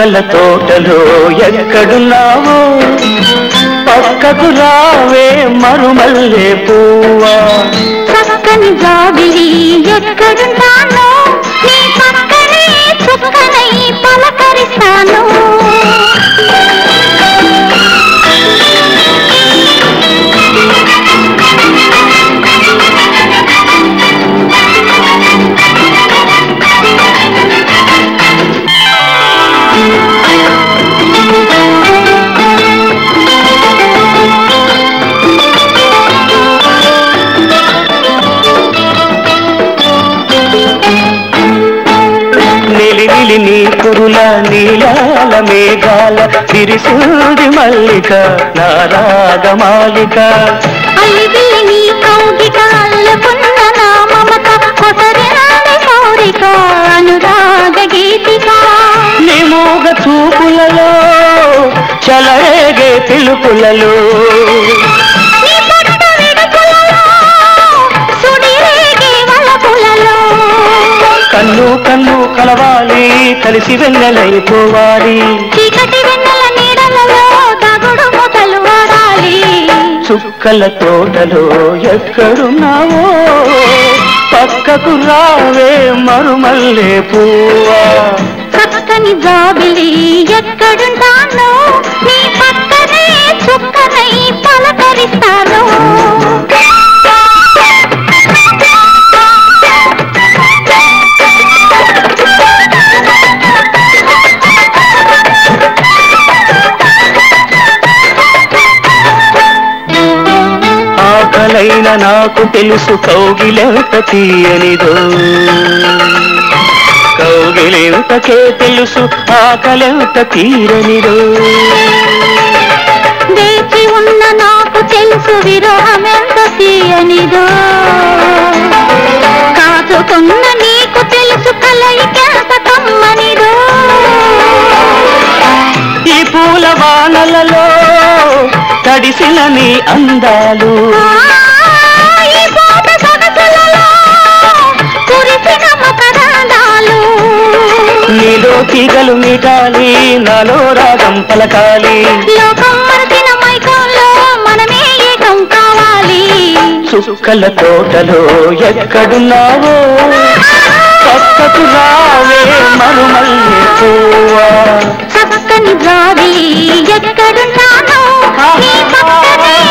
చుక్కల తోటలో ఎక్కడున్నావో పక్కకు రావే మరుమల్లే పువ్వా చక్కని జాబిలి ఎక్కడుంటానో నీ పక్కనే చుక్కనై పలకరిస్తాను నిలి నిలి నీ కురుల నీలాల మేఘాల విరిసింది మల్లిక నా రాగమాలిక అల్లివి నీ కౌగిట అల్లుకున్న నా మమత కొసరినాది కోరిక అనురాగ గీతిక నీ మూగ చూపులలో చలరేగే పిలుపులలో నీ పట్టు విడుపులలో సుడిరేగే వలపులలో కన్ను కన్ను కలవాలి కలిసి వెన్నెలైపోవాలి చీకటి వెన్నెల నీడలలో తగుడు మొదలు వాడాలి చుక్కల తోటలో ఎక్కడున్నావో పక్కకు రావే మరుమల్లే పువ్వా చక్కని జాబిలి ఎక్కడుంటానో నీ పక్కనే చుక్కనై పలకరిస్తాను ఆకలైన నాకు తెలుసు కౌగిలెంత తీయనిదో కౌగిలెంతకే తెలుసు ఆకలెంత తీరనిదో వేచి ఉన్న నాకు తెలుసు విరహమెంత తీయనిదో కాచుకున్న నీకు తెలుసు కలయికెంత కమ్మనిదో ఈ పూల వానలలో తడిసిన నీ అందాలు ఆ, ఈ పూట సొగసులలో కురిసిన మకరందాలు నీలో తీగలు మీటాలి నాలో రాగం పలకాలి లోకం మరచిన మైకంలో మనమే ఏకం కావాలి చుక్కల తోటలో ఎక్కడున్నావో పక్కకు రావే మరుమల్లే పువ్వా చక్కని జాబి ఎక్కడుంటానో నీ పక్కనే